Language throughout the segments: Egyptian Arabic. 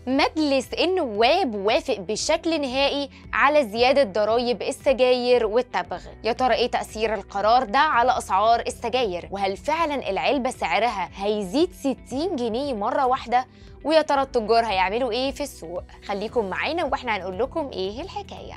مجلس النواب وافق بشكل نهائي على زيادة ضرائب السجاير والتبغ يا ترى ايه تأثير القرار ده على أسعار السجاير وهل فعلا العلبة سعرها هيزيد 60 جنيه مرة واحدة ويا ترى التجار هيعملوا ايه في السوق خليكم معانا واحنا هنقول لكم ايه الحكايه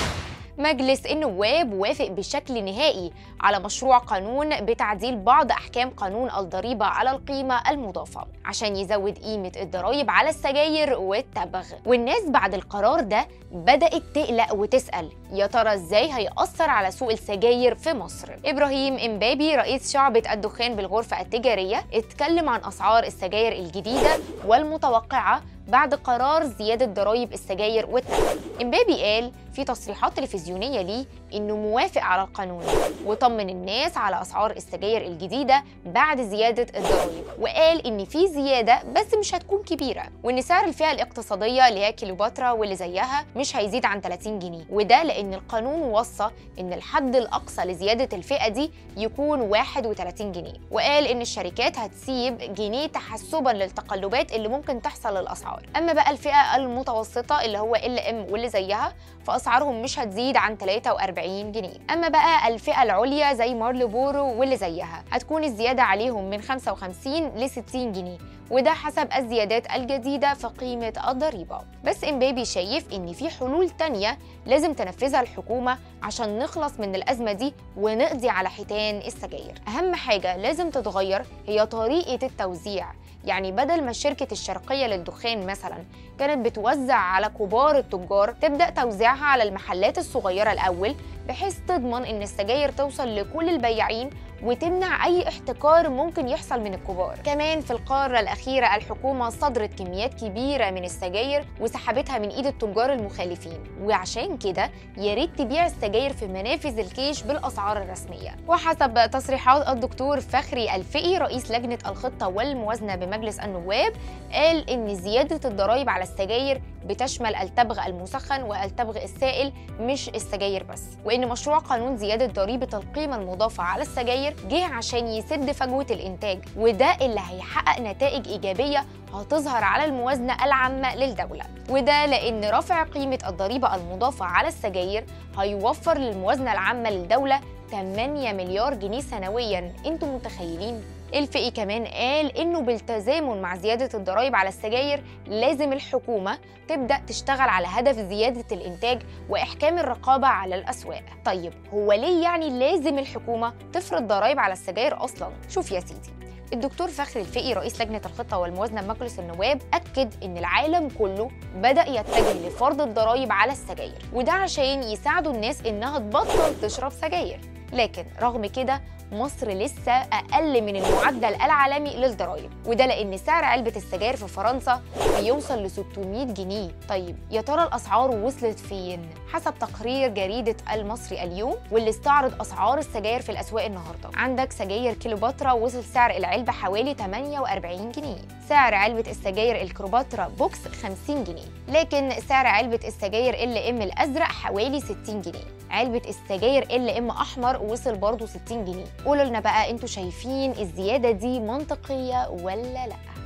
مجلس النواب وافق بشكل نهائي على مشروع قانون بتعديل بعض احكام قانون الضريبه على القيمه المضافه عشان يزود قيمه الضرايب على السجاير والتبغ والناس بعد القرار ده بدات تقلق وتسال يا ترى ازاي هيأثر على سوق السجاير في مصر ابراهيم امبابي رئيس شعبة الدخان بالغرفة التجارية اتكلم عن اسعار السجاير الجديدة والمتوقعة بعد قرار زيادة ضرائب السجاير والتبغ امبابي قال في تصريحات تلفزيونية ليه إنه موافق على القانون وطمن الناس على أسعار السجاير الجديدة بعد زيادة الضرائب وقال إن في زيادة بس مش هتكون كبيرة وإن سعر الفئة الاقتصادية اللي هي كيلوباترا واللي زيها مش هيزيد عن 30 جنيه وده لأن القانون وصى إن الحد الأقصى لزيادة الفئة دي يكون 31 جنيه وقال إن الشركات هتسيب جنيه تحسبا للتقلبات اللي ممكن تحصل للأسعار أما بقى الفئة المتوسطة اللي هو ال ام واللي زيها فأسعارهم مش هتزيد عن 43 جنيه أما بقى الفئة العليا زي مارلبورو واللي زيها هتكون الزيادة عليهم من 55 ل 60 جنيه وده حسب الزيادات الجديدة في قيمة الضريبة بس امبابي شايف ان في حلول تانية لازم تنفذها الحكومة عشان نخلص من الأزمة دي ونقضي على حيتان السجاير أهم حاجة لازم تتغير هي طريقة التوزيع يعني بدل ما شركة الشرقية للدخان مثلا كانت بتوزع على كبار التجار تبدأ توزيعها على المحلات الصغيرة الأول بحيث تضمن إن السجاير توصل لكل البياعين وتمنع أي احتكار ممكن يحصل من الكبار كمان في القارة الأخيرة الحكومة صدرت كميات كبيرة من السجاير وسحبتها من إيد التجار المخالفين وعشان كده يا ريت تبيع السجاير في منافذ الكيش بالأسعار الرسمية وحسب تصريحات الدكتور فخري الفقي رئيس لجنة الخطة والموازنة بمجلس النواب قال إن زيادة الضرائب على السجاير بتشمل التبغ المسخن والتبغ السائل مش السجاير بس وإن مشروع قانون زيادة ضريبة القيمة المضافة على السجاير جه عشان يسد فجوة الإنتاج وده اللي هيحقق نتائج إيجابية هتظهر على الموازنة العامة للدولة وده لأن رفع قيمة الضريبة المضافة على السجاير هيوفر للموازنة العامة للدولة 8 مليار جنيه سنويا انتم متخيلين الفقي كمان قال انه بالتزامن مع زياده الضرائب على السجاير لازم الحكومه تبدا تشتغل على هدف زياده الانتاج واحكام الرقابه على الاسواق طيب هو ليه يعني لازم الحكومه تفرض ضرائب على السجاير اصلا شوف يا سيدي الدكتور فخري الفقي رئيس لجنه الخطه والموازنه بمجلس النواب اكد ان العالم كله بدا يتجه لفرض الضرائب على السجاير وده عشان يساعدوا الناس انها تبطل تشرب سجاير لكن رغم كده مصر لسه أقل من المعدل العالمي للضرائب وده لأن سعر علبة السجاير في فرنسا بيوصل ل 600 جنيه طيب يا ترى الأسعار وصلت فين؟ حسب تقرير جريدة المصري اليوم واللي استعرض أسعار السجاير في الأسواق النهاردة عندك سجاير كيلوباترا وصل سعر العلبة حوالي 48 جنيه سعر علبة السجاير الكروباترا بوكس 50 جنيه لكن سعر علبة السجاير ال ام الأزرق حوالي 60 جنيه علبة السجاير ال ام أحمر وصل برضه 60 جنيه قولوا لنا بقى انتوا شايفين الزيادة دي منطقية ولا لأ